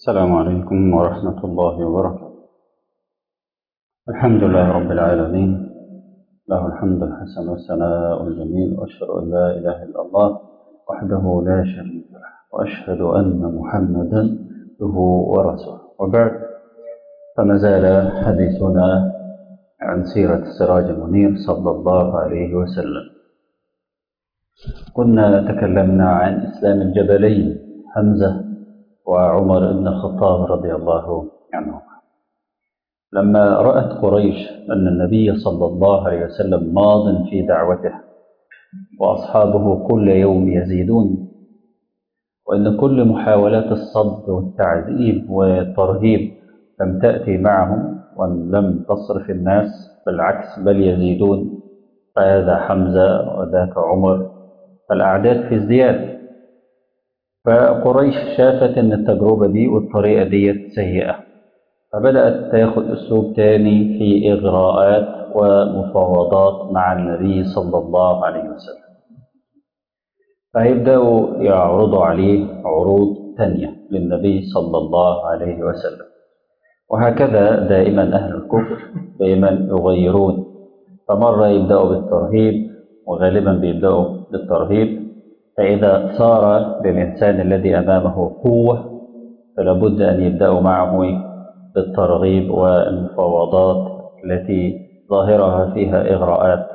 السلام عليكم ورحمة الله وبركاته الحمد لله رب العالمين له الحمد الحسن والثناء الجميل وأشهد أن لا إله إلا الله وحده لا شريك له وأشهد أن محمدا عبده ورسوله وبعد فما زال حديثنا عن سيرة السراج المنير صلى الله عليه وسلم كنا تكلمنا عن إسلام الجبلين حمزة وعمر بن الخطاب رضي الله عنهما لما رأت قريش أن النبي صلى الله عليه وسلم ماض في دعوته وأصحابه كل يوم يزيدون وأن كل محاولات الصد والتعذيب والترهيب لم تأتي معهم وأن لم تصرف الناس بالعكس بل يزيدون فهذا حمزة وذاك عمر فالأعداد في ازدياد فقريش شافت أن التجربة دي والطريقة دي سيئة فبدأت تاخد أسلوب تاني في إغراءات ومفاوضات مع النبي صلى الله عليه وسلم فيبدأوا يعرضوا عليه عروض تانية للنبي صلى الله عليه وسلم وهكذا دائما أهل الكفر دائما يغيرون فمرة يبدأوا بالترهيب وغالبا بيبدأوا بالترهيب فإذا صار للإنسان الذي أمامه قوة فلا بد أن يبدأوا معه بالترغيب والمفاوضات التي ظاهرها فيها إغراءات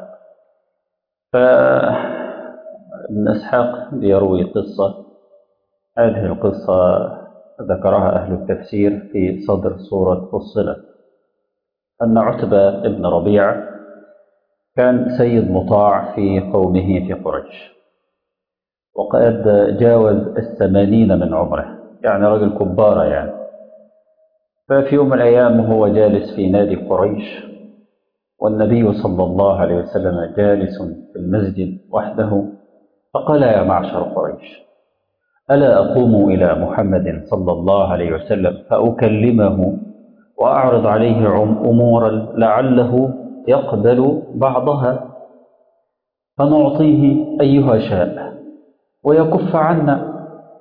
فابن إسحاق يروي قصة هذه القصة ذكرها أهل التفسير في صدر سورة فصلت أن عتبة بن ربيعة كان سيد مطاع في قومه في قريش وقد جاوز الثمانين من عمره يعني رجل كبارة يعني ففي يوم من الأيام هو جالس في نادي قريش والنبي صلى الله عليه وسلم جالس في المسجد وحده فقال يا معشر قريش ألا أقوم إلى محمد صلى الله عليه وسلم فأكلمه وأعرض عليه أمورا لعله يقبل بعضها فنعطيه أيها شاء ويكف عنا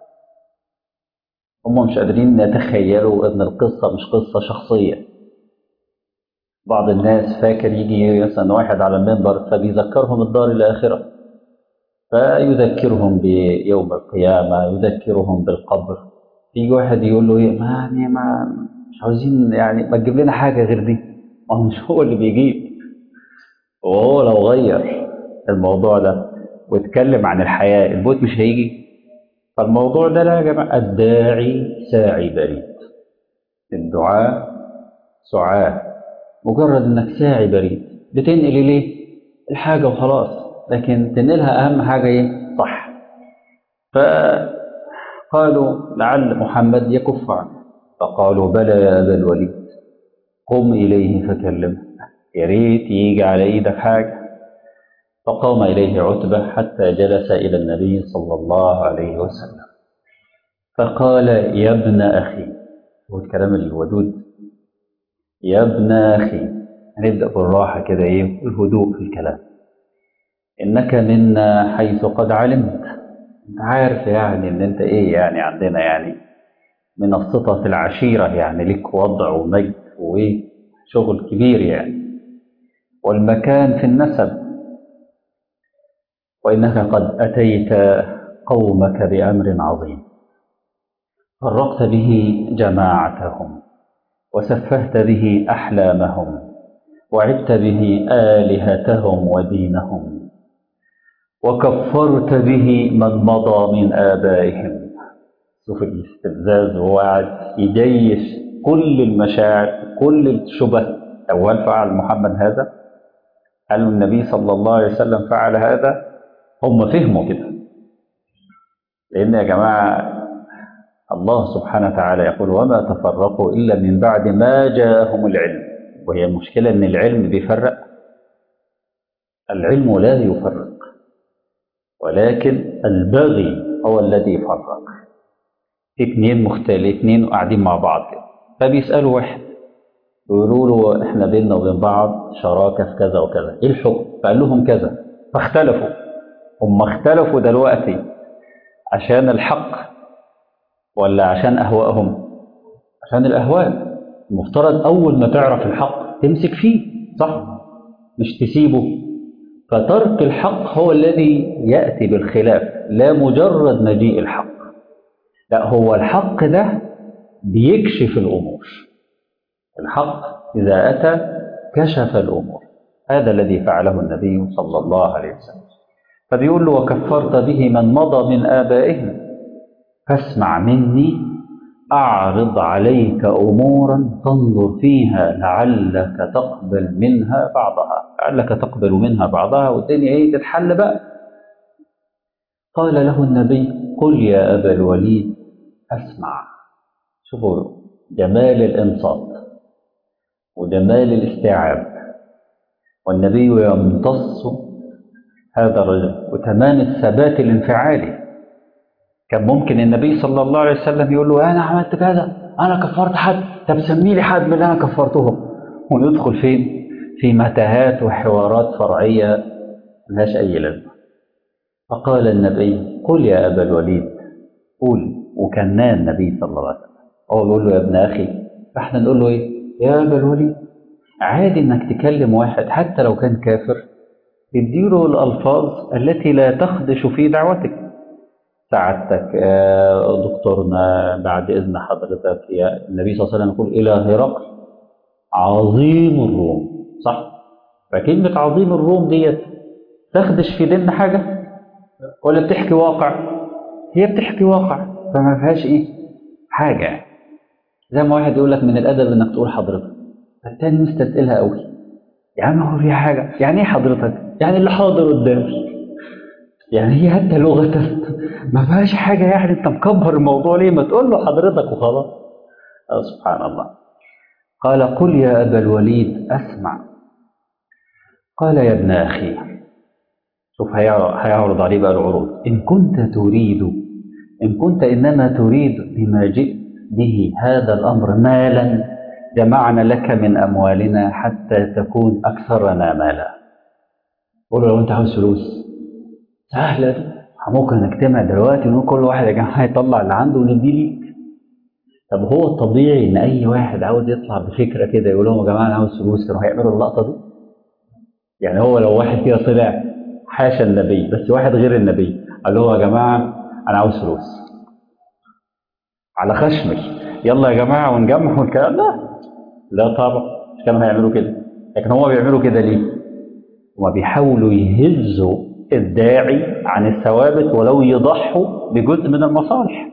هم مش قادرين يتخيلوا ان القصة مش قصة شخصية بعض الناس فاكر يجي مثلا واحد على المنبر فبيذكرهم الدار الآخرة فيذكرهم بيوم القيامة يذكرهم بالقبر في واحد يقول له ايه ما يعني ما مش عاوزين يعني ما تجيب لنا حاجة غير دي ما مش هو اللي بيجيب وهو لو غير الموضوع ده واتكلم عن الحياة الموت مش هيجي فالموضوع ده لا يا جماعة الداعي ساعي بريد الدعاء سعاة مجرد انك ساعي بريد بتنقل ليه الحاجة وخلاص لكن تنقلها اهم حاجة ايه صح فقالوا لعل محمد يكف عنه فقالوا بلى يا ابا الوليد قم اليه فكلمه يا ريت يجي على ايدك حاجه فقام إليه عتبة حتى جلس إلى النبي صلى الله عليه وسلم فقال يا ابن أخي هو الكلام الودود يا ابن أخي هنبدأ بالراحة كده إيه والهدوء في الكلام إنك منا حيث قد علمت أنت عارف يعني إن أنت إيه يعني عندنا يعني من الصفة العشيرة يعني لك وضع ومجد وإيه شغل كبير يعني والمكان في النسب وإنك قد أتيت قومك بأمر عظيم فرقت به جماعتهم وسفهت به أحلامهم وعدت به آلهتهم ودينهم وكفرت به من مضى من آبائهم شوف الاستفزاز وهو قاعد يجيش كل المشاعر كل الشبه أول فعل محمد هذا هل النبي صلى الله عليه وسلم فعل هذا هم فهموا كده لأن يا جماعة الله سبحانه وتعالى يقول وما تفرقوا إلا من بعد ما جاءهم العلم وهي المشكلة أن العلم بيفرق العلم لا يفرق ولكن البغي هو الذي يفرق في اثنين مختلفين قاعدين مع بعض كده فبيسألوا واحد يقولوا له احنا بيننا وبين بعض شراكة في كذا وكذا ايه الحكم فقال لهم كذا فاختلفوا هم اختلفوا دلوقتي عشان الحق ولا عشان أهوائهم عشان الأهواء المفترض أول ما تعرف الحق تمسك فيه صح مش تسيبه فترك الحق هو الذي يأتي بالخلاف لا مجرد مجيء الحق لا هو الحق ده بيكشف الأمور الحق إذا أتى كشف الأمور هذا الذي فعله النبي صلى الله عليه وسلم فبيقول له وكفرت به من مضى من آبائهم فاسمع مني أعرض عليك أمورا تنظر فيها لعلك تقبل منها بعضها لعلك تقبل منها بعضها والدنيا ايه تتحل بقى قال له النبي قل يا أبا الوليد أسمع شوفوا جمال الإنصات وجمال الاستيعاب والنبي يمتص هذا الرجل وتمام الثبات الانفعالي كان ممكن النبي صلى الله عليه وسلم يقول له انا عملت كذا انا كفرت حد طب سمي لي حد من اللي انا كفرتهم وندخل فين في متاهات وحوارات فرعيه ملهاش اي لازمه فقال النبي قل يا ابا الوليد قول وكان النبي صلى الله عليه وسلم هو بيقول له يا ابن اخي فاحنا نقول له ايه يا ابا الوليد عادي انك تكلم واحد حتى لو كان كافر تديله الالفاظ التي لا تخدش في دعوتك سعادتك دكتورنا بعد إذن حضرتك يا النبي صلى الله عليه وسلم يقول إلى هرقل عظيم الروم صح؟ فكلمة عظيم الروم ديت تخدش في ديننا حاجة ولا بتحكي واقع؟ هي بتحكي واقع فما فيهاش إيه؟ حاجة زي ما واحد يقول لك من الأدب إنك تقول حضرتك التاني مستثقلها قوي يا عم هو في حاجة يعني إيه حضرتك؟ يعني اللي حاضر قدامي يعني هي حتى لغة ما فيهاش حاجة يعني انت مكبر الموضوع ليه ما تقول له حضرتك وخلاص أه سبحان الله قال قل يا أبا الوليد أسمع قال يا ابن أخي شوف هيعرض عليه بقى العروض إن كنت تريد إن كنت إنما تريد بما جئت به هذا الأمر مالا جمعنا لك من أموالنا حتى تكون أكثرنا مالا قول له لو أنت عاوز فلوس سهلة دي ممكن نجتمع دلوقتي ونقول كل واحد يا جماعة يطلع اللي عنده ونديه ليك طب هو الطبيعي ان اي واحد عاوز يطلع بفكره كده يقول لهم يا جماعه انا عاوز فلوس كانوا هيعملوا اللقطه دي يعني هو لو واحد كده طلع حاشا النبي بس واحد غير النبي قال له يا جماعه انا عاوز فلوس على خشمي يلا يا جماعه ونجمع والكلام ده لا طبعا مش كانوا هيعملوا كده لكن هم بيعملوا كده ليه؟ هما بيحاولوا يهزوا الداعي عن الثوابت ولو يضحوا بجزء من المصالح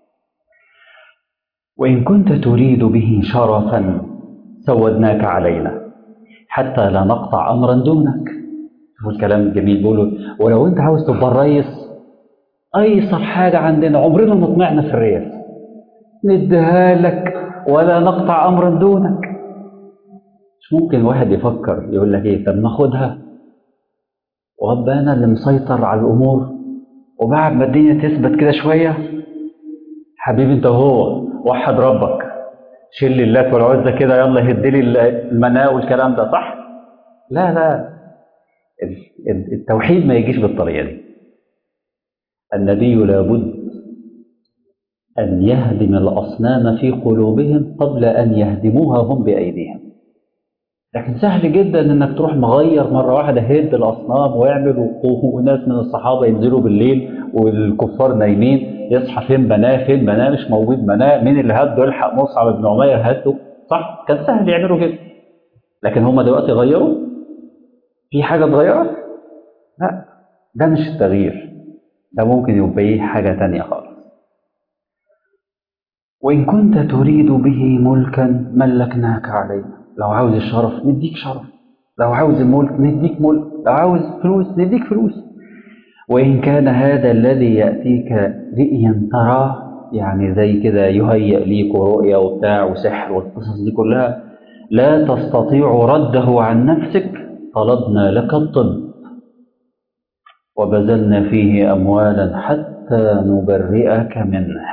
وإن كنت تريد به شرفا سودناك علينا حتى لا نقطع أمرا دونك شوفوا الكلام الجميل بيقولوا ولو أنت عاوز تبقى الرئيس أيسر حاجة عندنا عمرنا ما طمعنا في الرئاسة نديها لك ولا نقطع أمرا دونك مش ممكن واحد يفكر يقول لك إيه طب ناخدها وابقى انا اللي مسيطر على الامور وبعد ما الدنيا تثبت كده شويه حبيبي انت وهو وحد ربك شيل لي اللات والعزى كده يلا هد لي المناء والكلام ده صح؟ لا لا التوحيد ما يجيش بالطريقه دي النبي لابد ان يهدم الاصنام في قلوبهم قبل ان يهدموها هم بايديهم لكن سهل جدا انك تروح مغير مره واحده هد الاصنام ويعمل وناس من الصحابه ينزلوا بالليل والكفار نايمين يصحى فين بناه فين بناه مش موجود بناه مين اللي هده يلحق مصعب بن عمير هده صح كان سهل يعملوا كده لكن هم دلوقتي غيروا في حاجه اتغيرت لا ده مش التغيير ده ممكن يبقى ايه حاجه تانية خالص وإن كنت تريد به ملكا ملكناك علينا لو عاوز الشرف نديك شرف لو عاوز الملك نديك ملك لو عاوز فلوس نديك فلوس وإن كان هذا الذي يأتيك رئيا تراه يعني زي كده يهيأ ليك رؤيا وبتاع وسحر والقصص دي كلها لا تستطيع رده عن نفسك طلبنا لك الطب وبذلنا فيه أموالا حتى نبرئك منه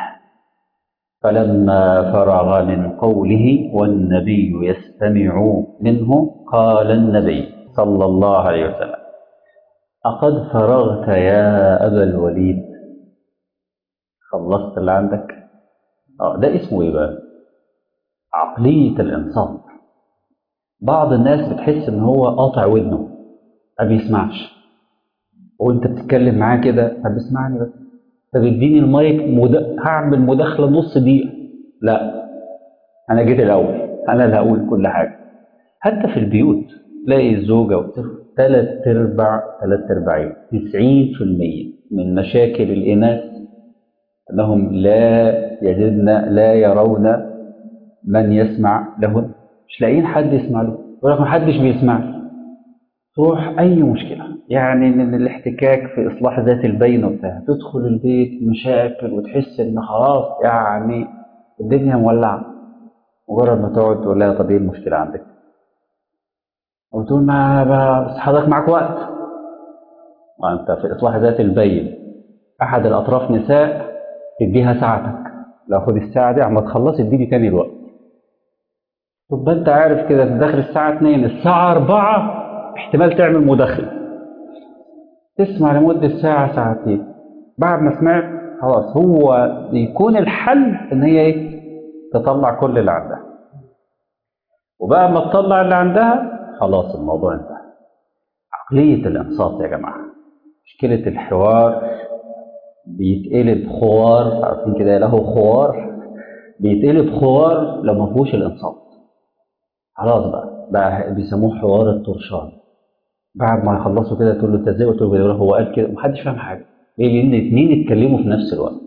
فلما فرغ من قوله والنبي يستمع منه قال النبي صلى الله عليه وسلم أقد فرغت يا أبا الوليد خلصت اللي عندك اه ده اسمه ايه بقى عقلية الإنصات بعض الناس بتحس إن هو قاطع ودنه ما بيسمعش وأنت بتتكلم معاه كده طب اسمعني بس طب اديني المايك مد... هعمل مداخلة نص دقيقة لا أنا جيت الأول أنا اللي هقول كل حاجة حتى في البيوت تلاقي الزوجة والطفل ثلاث أرباع ثلاث أرباعين 90% من مشاكل الإناث أنهم لا يجدن لا يرون من يسمع لهن مش لاقيين حد يسمع له يقول لك ما حدش بيسمع تروح أي مشكلة يعني من الاحتكاك في إصلاح ذات البين وبتاع تدخل البيت مشاكل وتحس إن خلاص يعني الدنيا مولعة مجرد ما تقعد تقول لها طب إيه المشكلة عندك؟ وتقول ما بس حضرتك معاك وقت وأنت في إصلاح ذات البين أحد الأطراف نساء تديها ساعتك لو خد الساعة دي عم تخلص اديني تاني الوقت طب انت عارف كده داخل الساعة 2 الساعة 4 احتمال تعمل مداخلة تسمع لمدة ساعة ساعتين بعد ما سمعت خلاص هو يكون الحل ان هي ايه تطلع كل اللي عندها وبعد ما تطلع اللي عندها خلاص الموضوع انتهى عقلية الانصات يا جماعة مشكلة الحوار بيتقلب خوار عارفين كده له خوار بيتقلب خوار لو ما فيهوش الانصات خلاص بقى بقى بيسموه حوار الطرشان بعد ما يخلصوا كده تقول له انت ازاي قلت له كده هو قال كده محدش فاهم حاجه ليه لان الاثنين اتكلموا في نفس الوقت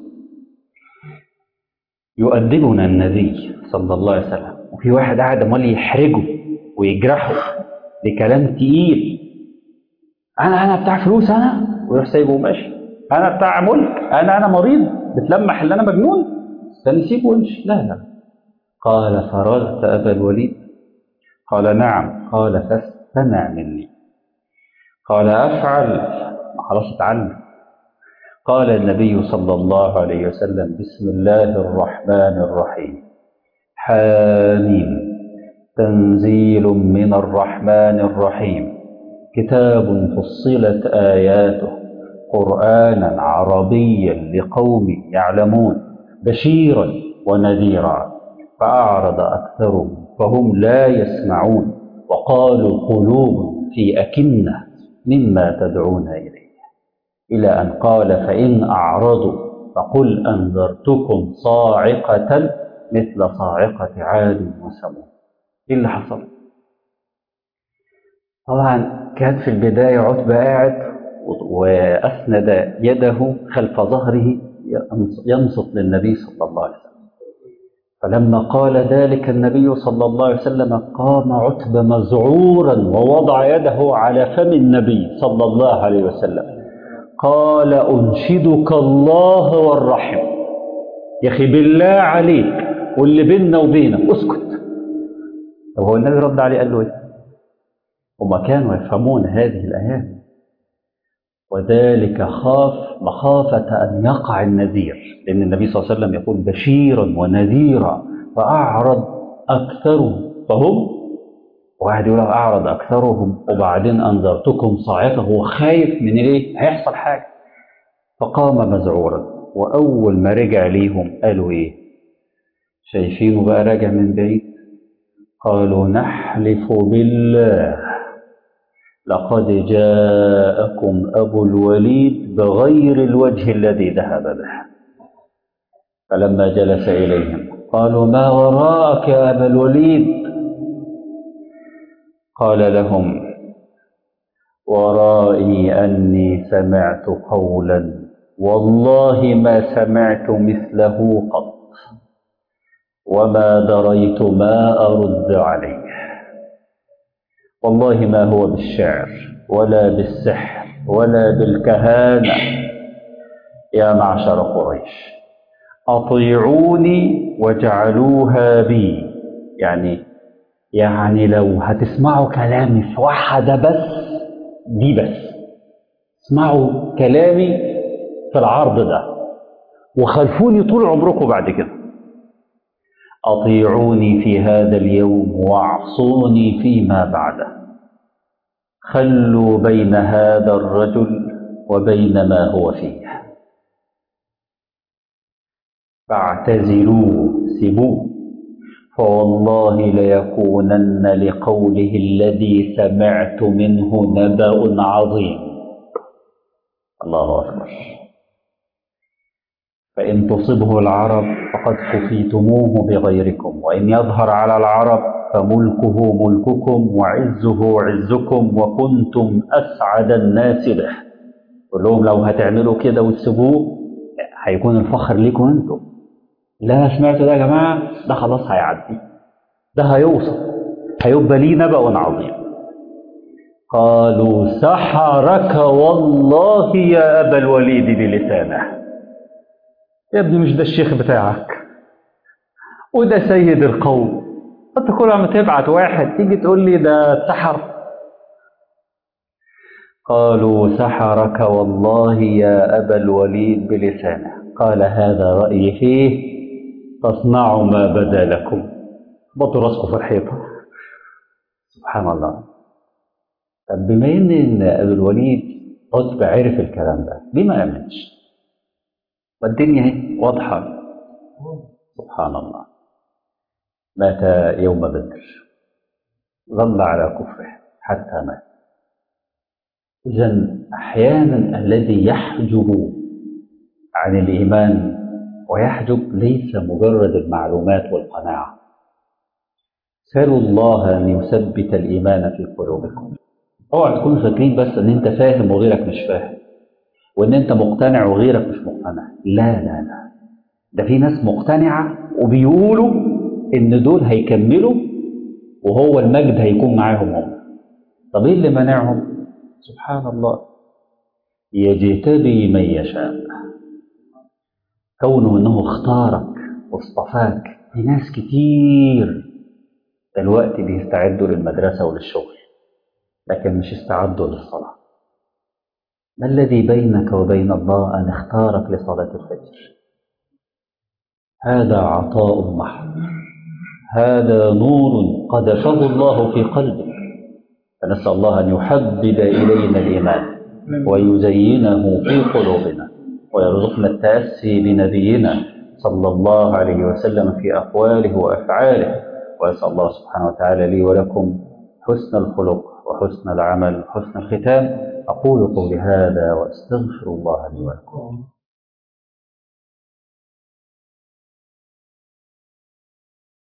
يؤدبنا النبي صلى الله عليه وسلم وفي واحد قاعد امال يحرجه ويجرحه بكلام تقيل انا انا بتاع فلوس انا ويروح سايبه وماشي انا بتاع ملك انا انا مريض بتلمح ان انا مجنون ده نسيبه وامشي لا لا قال فرغت ابا الوليد قال نعم قال فاستمع مني قال افعل خلاص اتعلم قال النبي صلى الله عليه وسلم بسم الله الرحمن الرحيم حاميم تنزيل من الرحمن الرحيم كتاب فصلت اياته قرانا عربيا لقوم يعلمون بشيرا ونذيرا فاعرض اكثرهم فهم لا يسمعون وقالوا قلوب في اكنه مما تدعون اليه الى ان قال فان اعرضوا فقل انذرتكم صاعقه مثل صاعقه عاد وثمود ايه اللي حصل طبعا كان في البدايه عتبه قاعد وأسند يده خلف ظهره ينصت للنبي صلى الله عليه وسلم فلما قال ذلك النبي صلى الله عليه وسلم قام عتبة مذعورا ووضع يده على فم النبي صلى الله عليه وسلم قال أنشدك الله والرحم يا أخي بالله عليك واللي بيننا وبينك اسكت طب هو النبي رد عليه قال له ايه؟ هما كانوا يفهمون هذه الآيات وذلك خاف مخافة أن يقع النذير لأن النبي صلى الله عليه وسلم يقول بشيرا ونذيرا فأعرض أكثرهم فهم واحد يقول أعرض أكثرهم وبعدين أنذرتكم صاعقة هو خايف من إيه هيحصل حاجة فقام مذعورا وأول ما رجع ليهم قالوا إيه شايفينه بقى راجع من بعيد قالوا نحلف بالله لقد جاءكم أبو الوليد بغير الوجه الذي ذهب به فلما جلس إليهم قالوا ما وراءك يا أبا الوليد قال لهم ورائي أني سمعت قولا والله ما سمعت مثله قط وما دريت ما أرد عليه والله ما هو بالشعر ولا بالسحر ولا بالكهانة يا معشر قريش أطيعوني واجعلوها بي يعني يعني لو هتسمعوا كلامي في واحدة بس دي بس اسمعوا كلامي في العرض ده وخلفوني طول عمركم بعد كده أطيعوني في هذا اليوم واعصوني فيما بعده خلوا بين هذا الرجل وبين ما هو فيه فاعتزلوه سيبوه فوالله ليكونن لقوله الذي سمعت منه نبأ عظيم الله أكبر فإن تصبه العرب فقد كفيتموه بغيركم وإن يظهر على العرب فملكه ملككم وعزه عزكم وكنتم أسعد الناس به قول لهم لو هتعملوا كده وتسيبوه هيكون الفخر ليكم انتم لا سمعتوا ده يا جماعة ده خلاص هيعدي ده هيوصل هيبقى ليه نبأ عظيم قالوا سحرك والله يا أبا الوليد بلسانه يا ابني مش ده الشيخ بتاعك وده سيد القوم انت كل ما تبعت واحد تيجي تقول لي ده سحر قالوا سحرك والله يا أبا الوليد بلسانه قال هذا رأيي فيه تصنعوا ما بدا لكم بطوا راسكم في الحيطة سبحان الله طب بما ان إن ابو الوليد عتبة عرف الكلام ده ليه ما امنش؟ والدنيا اهي واضحة سبحان الله مات يوم بدر ظل على كفره حتى مات إذا أحيانا الذي يحجب عن الإيمان ويحجب ليس مجرد المعلومات والقناعة سألوا الله أن يثبت الإيمان في قلوبكم اوعى تكونوا فاكرين بس ان انت فاهم وغيرك مش فاهم وان انت مقتنع وغيرك مش مقتنع لا لا لا ده في ناس مقتنعة وبيقولوا ان دول هيكملوا وهو المجد هيكون معاهم هم طب ايه اللي منعهم سبحان الله يجتبي من يشاء كونه انه اختارك واصطفاك في ناس كتير دلوقتي بيستعدوا للمدرسة وللشغل لكن مش استعدوا للصلاة ما الذي بينك وبين الله أن اختارك لصلاة الفجر هذا عطاء محض هذا نور قذفه الله في قلبك فنسأل الله أن يحبب إلينا الإيمان ويزينه في قلوبنا ويرزقنا التأسي بنبينا صلى الله عليه وسلم في أقواله وأفعاله وأسأل الله سبحانه وتعالى لي ولكم حسن الخلق وحسن العمل وحسن الختام أقول قولي هذا وأستغفر الله لي ولكم